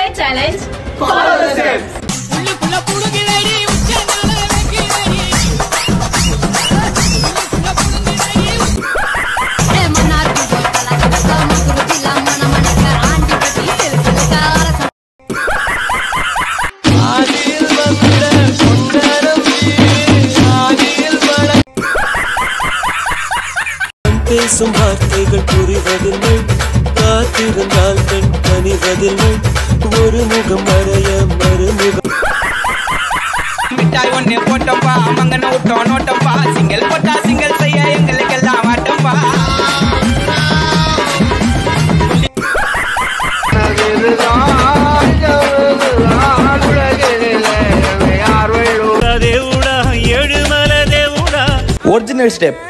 challenge. உள்ளுக்குள்ள புடுங்குதடி, உச்சந்தால வைக்கிறடி. உள்ளுக்குள்ள புடுங்குதடி, ఏ మన్నార్కు గోతల గత ముకురు జిల్లా మన మనక ఆంటీ పట్టి తెలుసులక అరస பேசும் வார்த்தைகள் புரிவதில்லை காத்திருந்தால் பெண் கனிவதில்லை ஒரு முகம் மறைய மறுமுகம் மிட்டாய் ஒண்ணு போட்டோம்பா மங்கன விட்டோம் நோட்டம்பா சிங்கிள் போட்டா சிங்கிள் செய்ய எங்களுக்கெல்லாம் ஆட்டம்பா దేవుడా ఏడుమల దేవుడా ஒரிஜினல் ஸ்டெப்